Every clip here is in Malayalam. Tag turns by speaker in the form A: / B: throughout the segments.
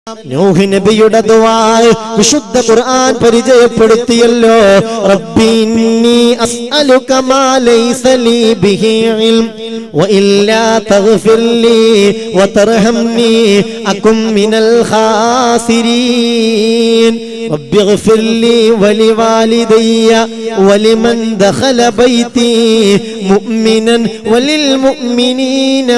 A: നൂഹ് നബിയുടെ ദുആ വിശുദ്ധ ഖുർആൻ പരിചയപ്പെടുത്തിയല്ലോ റബ്ബി ഇന്നി അസ്അലുക മാ ലൈസ ലീ ബിഹി ഇൽം വഇല്ലാ തഗ്ഫിർ ലീ വതർഹംനി അകും മിനൽ ഖാസിരീൻ رب اغفر لي ولوالدي ولمن دخل بيتي مؤمنا وللمؤمنين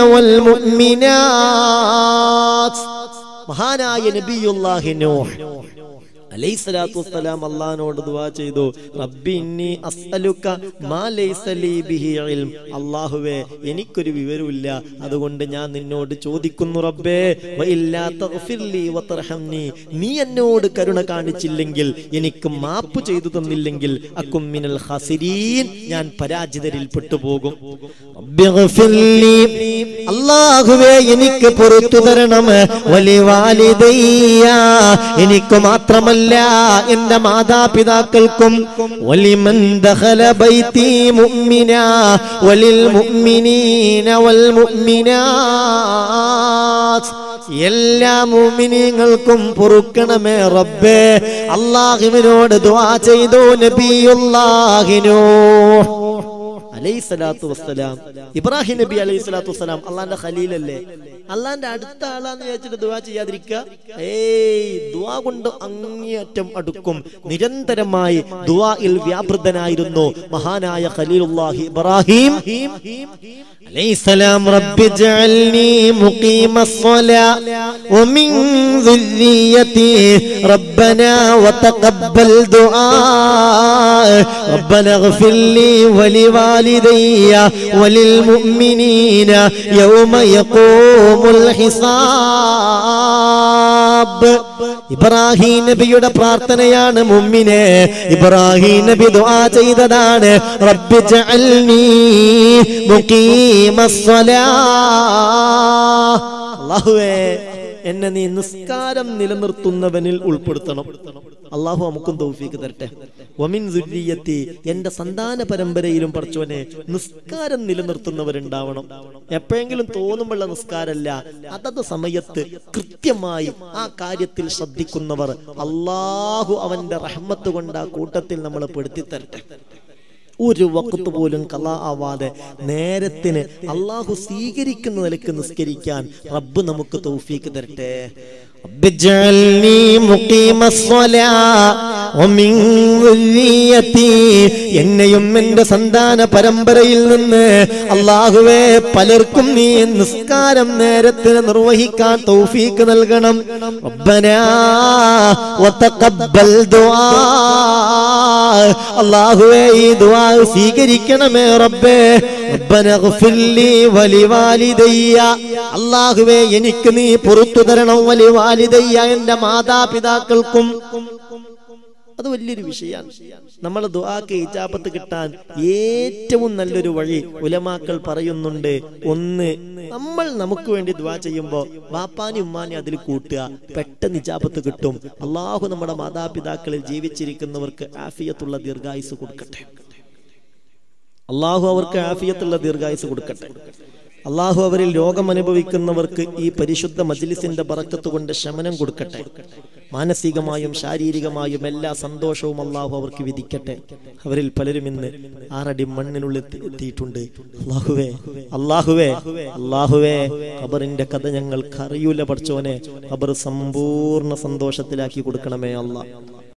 A: والمؤمنات മഹാനായ നബിയുല്ലാഹി നൂഹ് അലൈഹിസ്സലാത്തു വസ്സലാം അള്ളഹാനോട് ദുആ ചെയ്തു റബ്ബി ഇന്നി അസ്അലുക മാ ലൈസ ലീ ബിഹി ഇൽം അല്ലാഹുവേ എനിക്കൊരു വിവരമില്ല അതുകൊണ്ട് ഞാൻ നിന്നോട് ചോദിക്കുന്നു റബ്ബേ വ ഇല്ലാ തഗ്ഫിർ ലീ വതർഹംനി നീ എന്നോട് കരുണ കാണിച്ചില്ലെങ്കിൽ എനിക്ക് മാപ്പ് ചെയ്തു തന്നില്ലെങ്കിൽ അക്കും മിനൽ ഖാസിരീൻ ഞാൻ പരാജിതരിൽ പെട്ടുപോകും റബ്ബി ഗ്ഫിർ ലീ അല്ലാഹുവേ എനിക്ക് പുറത്തു തരണം വലി വാലിദയ്യ എനിക്ക് മാത്രമല്ല എന്റെ മാതാപിതാക്കൾക്കും വലിമൻ ദഖല ബൈത്തി മുഅ്മിന വലിൽ മുഅ്മിനീന വൽ മുഅ്മിനാത്ത് എല്ലാ മുഅ്മിനീങ്ങൾക്കും പൊറുക്കണമേ റബ്ബേ അല്ലാഹുവിനോട് ദുആ ചെയ്തു നബിയുല്ലാഹിനോ അലൈഹി സ്വലാത്തു വസ്സലാം ഇബ്രാഹിം നബി അലൈഹി സ്വലാത്തു വസ്സലാം അള്ളാന്റെ ഖലീലല്ലേ അള്ളാന്റെ അടുത്ത ആളാന്ന് വിചാരിച്ചിട്ട് ദുവാ ചെയ്യാതിരിക്കുക ഏയ് ദുവാ കൊണ്ട് അങ്ങേയറ്റം അടുക്കും നിരന്തരമായി ദുവായിൽ വ്യാപൃതനായിരുന്നു മഹാനായ ഖലീലുല്ലാഹി ഇബ്രാഹിം عليه السلام رب اجعلني مقيم الصلاة ومن ذريتي ربنا وتقبل دعاء ربنا اغفر لي ولوالدي وللمؤمنين يوم يقوم الحساب ഇബ്രാഹിം നബിയുടെ പ്രാർത്ഥനയാണ് മുമ്മിനെ ഇബ്രാഹിം നബി ദുആ ചെയ്തതാണ് റബ്ബി ജഅൽനി മുഖീമസ്സലാ അല്ലാഹുവേ എന്നെ നീ നിസ്കാരം നിലനിർത്തുന്നവനിൽ ഉൾപ്പെടുത്തണം അള്ളാഹു നമുക്കും തൗഫീക്ക് തരട്ടെ വമിൻ ദുര്യത്തി എന്റെ സന്താന പരമ്പരയിലും പഠിച്ചോനെ നിസ്കാരം നിലനിർത്തുന്നവരുണ്ടാവണം എപ്പോഴെങ്കിലും തോന്നുമ്പോഴുള്ള നിസ്കാരമല്ല അതത് സമയത്ത് കൃത്യമായി ആ കാര്യത്തിൽ ശ്രദ്ധിക്കുന്നവർ അള്ളാഹു അവന്റെ റഹ്മത്ത് കൊണ്ട് ആ കൂട്ടത്തിൽ നമ്മൾ പെടുത്തി തരട്ടെ ഒരു വക്കത്ത് പോലും കലാ ആവാതെ നേരത്തിന് അള്ളാഹു സ്വീകരിക്കുന്ന നിലക്ക് നിസ്കരിക്കാൻ റബ്ബ് നമുക്ക് തൗഫീക്ക് തരട്ടെ رب اجعلني مقيم الصلاة ومن ذريتي എന്നെയും എന്റെ സന്താന പരമ്പരയിൽ നിന്ന് അള്ളാഹുവേ പലർക്കും നീ നിസ്കാരം നേരത്തിന് നിർവഹിക്കാൻ തൗഫീക്ക് നൽകണം റബ്ബനാ വതഖബ്ബൽ ദുആ അള്ളാഹുവേ ഈ ദുആ സ്വീകരിക്കണമേ റബ്ബേ റബ്ബന ഗ്ഫിർ ലി വലിവാലിദയ്യ അള്ളാഹുവേ എനിക്ക് നീ പുറത്തു തരണം വലിവാലിദയ്യ എന്റെ മാതാപിതാക്കൾക്കും അത് വലിയൊരു വിഷയമാണ് നമ്മൾ ദുആക്ക് ഇജാബത്ത് കിട്ടാൻ ഏറ്റവും നല്ലൊരു വഴി ഉലമാക്കൾ പറയുന്നുണ്ട് ഒന്ന് നമ്മൾ നമുക്ക് വേണ്ടി ദുആ ചെയ്യുമ്പോൾ വാപ്പാനി ഉമ്മാനി അതിൽ കൂട്ടുക പെട്ടെന്ന് ഇജാബത്ത് കിട്ടും അള്ളാഹു നമ്മുടെ മാതാപിതാക്കളിൽ ജീവിച്ചിരിക്കുന്നവർക്ക് ആഫിയത്തുള്ള ദീർഘായുസ് കൊടുക്കട്ടെ അള്ളാഹു അവർക്ക് ആഫിയത്തുള്ള ദീർഘായുസ് കൊടുക്കട്ടെ അള്ളാഹു അവരിൽ രോഗം അനുഭവിക്കുന്നവർക്ക് ഈ പരിശുദ്ധ മജ്ലിസിന്റെ ബറക്കത്ത് കൊണ്ട് ശമനം കൊടുക്കട്ടെ മാനസികമായും ശാരീരികമായും എല്ലാ സന്തോഷവും അള്ളാഹു അവർക്ക് വിധിക്കട്ടെ അവരിൽ പലരും ഇന്ന് ആറടി മണ്ണിനുള്ളിൽ എത്തി- എത്തിയിട്ടുണ്ട് അള്ളാഹുവേ അള്ളാഹുവേ അള്ളാഹുവേ ഖബറിന്റെ കഥ ഞങ്ങൾക്ക് അറിയൂല പഠിച്ചോനെ ഖബർ സമ്പൂർണ്ണ സന്തോഷത്തിലാക്കി കൊടുക്കണമേ അള്ളാഹ്